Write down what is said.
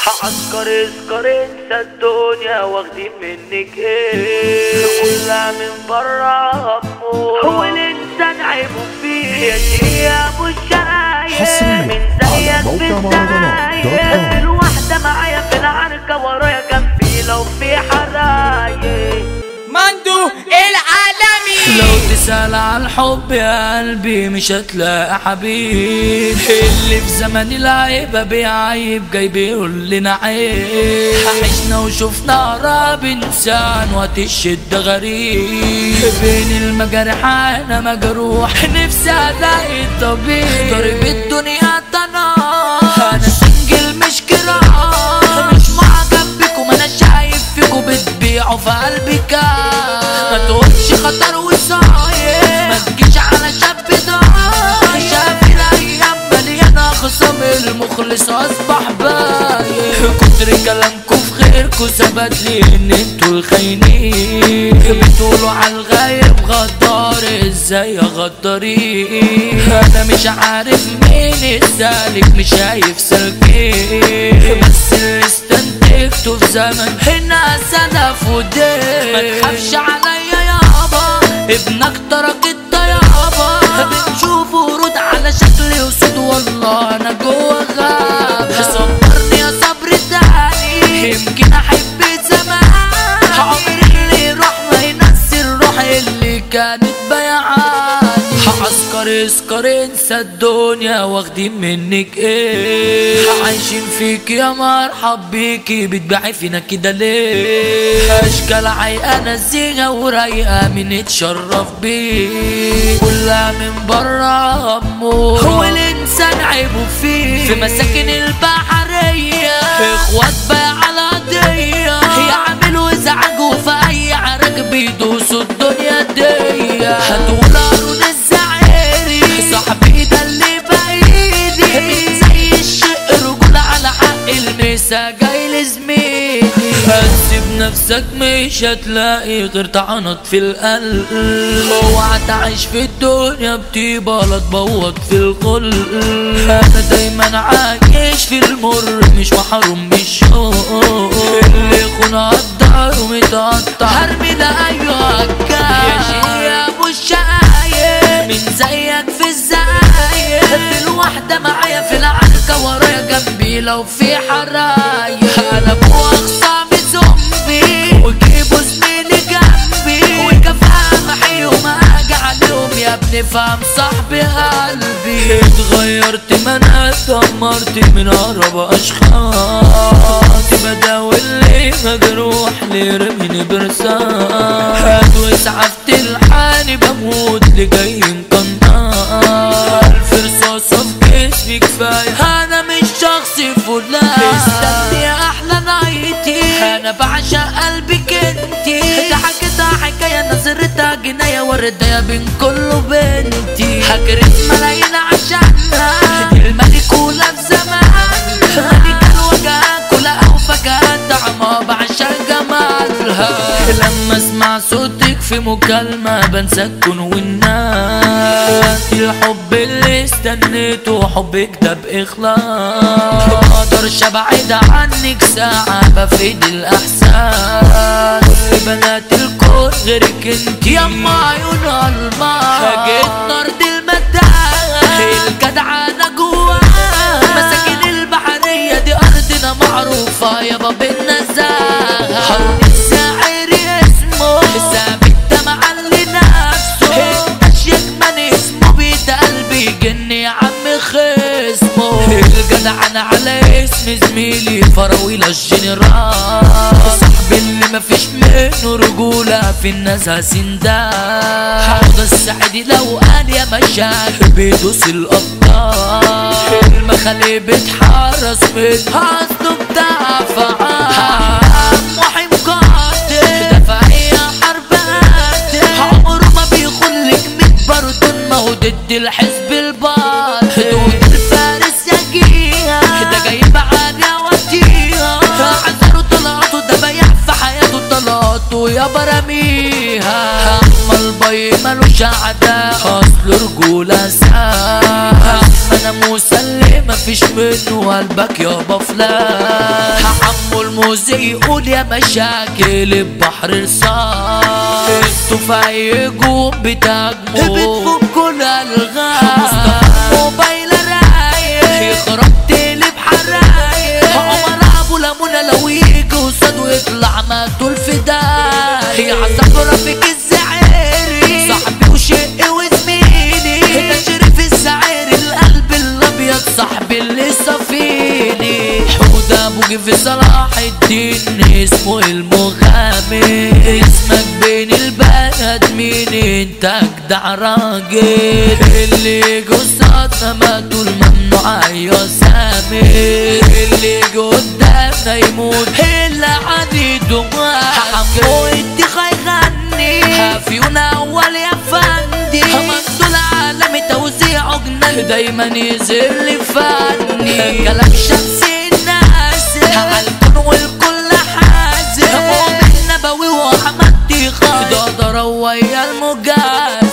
عسكر اسكر انسى الدنيا واخدين منك ايه كلها من برا همه هو الانسان عيبه فيه يا شي يا ابو الشايب حصرياً من على زيك موقع في مهرجانات دوت الزايد كوم. الواحدة معايا في العركة ورايا جنبي لو في حرايق مندو العالمي لو تسأل عن الحب يا قلبي مش هتلاقي حبيب اللي في زمن العيبة بيعيب جاي بيقول لنا عيب عشنا وشفنا قراب انسان وقت الشدة غريب بين المجارح انا مجروح نفسي الاقي الطبيب ضرب الدنيا طناش انا سنجل مش كراش مش معجب بيكم انا شايف فيكم بتبيعوا في قلبي كام ما تقولش خطر وصايم ما تجيش على شاب ضايع شاف الايام مليانه خصام المخلص اصبح باين كتر كلامكم في خيركم ثبت لي ان انتوا الخاينين بتقولوا على الغايب غدار ازاي غدارين انا مش عارف مين السالك مش شايف سالكين بس اللي استنتجته في زمن هنا سلف ودين ما تخافش عليا يابا ابنك ترك الطيابة بنشوف ورود على شكل اسود والله انا جوه غاب صبرني يا صبر تاني يمكن احب زمان عمر اللي يروح ما ينسي الروح اللي كانت بيعاني عسكر اسكر انسى الدنيا واخدين منك ايه عايشين فيك يا مرحب بيكي بتبيعي فينا كده ليه اشكال عيقة نزيهة ورايقة من اتشرف بيه كلها من برا امور هو الانسان عيبه فيه في مساكن البحرية اخوات بقى على قضية يعملوا ازعاج في اي عرج بيدوسوا الدنيا دي هتقول قارون الزعيري صاحبي ده اللي بايدي من زي الشق رجولة على حق المسا جاي لزميلي هتسيب نفسك مش هتلاقي غير طعنات في القلب اوعى تعيش في الدنيا بطيبة لا تبوظ في القلب انا دايما عايش في المر مش محروم من الشوق اللي يخون قدر ومتقطع هرمي ده ايوه يا شي يا ابو الشقايق من زيك في الزايد في الواحدة معايا في العركة ورايا جنبي لو في حرايق انا ابو اخصامي زومبي وجيبوا زميلي جنبي وكفاءة محي وما اجي عليهم يا ابني فهم صاحبي قلبي اتغيرت ما انا اتدمرت من اقرب اشخاص بداوي اللي مجروح ليه رميني برسام واسعفت الحاني بموت لجاي مقنطار الف رصاصة في جسمي كفاية انا مش شخص فلان استني احلى نايتي انا بعشق قلبك انتي ضحكتها حكاية نظرتها جناية وردة بين كل بنتي هجرت ملايين عشانها الملكولة في زمان ملك الوجهات كلها وفجأة طعمها بعشق جمالها لما اسمع صوتك في مكالمة بنسى الكون والناس الحب اللي استنيته حبك ده بإخلاص مقدرش ابعد عنك ساعة بفيد الأحساس كل بنات الكون غيرك انت يما عيون الماء جيت نرد المتاع الجدعانة جواها مساكن البحرية دي أرضنا معروفة يابا بالنزاهة حرون الساعر اسمه ثابت ده معلي نفسه أشيك من اسمه بيت قلبي جن يا عم خصمه الجدعانة على اسم زميلي فراويل الجنرال صاحبي اللي مفيش منه رجولة في الناس سندان حوض السعدي لو قال يا مشاكل بيدوس الأبطال المخالي بتحرس من أصله بتاع فعال محي مقاتل دفاعية حرب قاتل عمره ما بيخلك ميت باردون ما هو ضد الحزب الباطل حدود الفارس يجيها ده جايب عالية وديها عذره طلعته ده بيع في حياته طلعته يا براميها اما البي ملوش عداء اصل رجولة ساعة انا مسلمة في تجيش منه قلبك يابا فلان حمو الموزي يقول يا مشاكل البحر رصاص انتوا في اي جوم بتهاجموا بتفكوا الالغام موبايل رايق يخرب تقلب حرايق عمر ابو لمونة لو يجي قصاده يطلع مقتول في داي يا عصام رفيق الزعيري صاحبي وشقي وزميلي هنا شريف الزعيري القلب الابيض صاحبي اللي صفيني حوده ابو في صلاح الدين اسمه المغامر اسمك بين البلد مين انت اجدع راجل اللي قصادنا ماتوا الممنوع يا سامر اللي قدامنا يموت الا عنيده حمو انت خيغني هافيونا اول يا فندي همنتو العالم توزيعه جنان دايما يزل لي فني كلام شمس الناس عالكون والكل حازم مؤمن نبوي وحمد خالد اقدر ويا المجاهد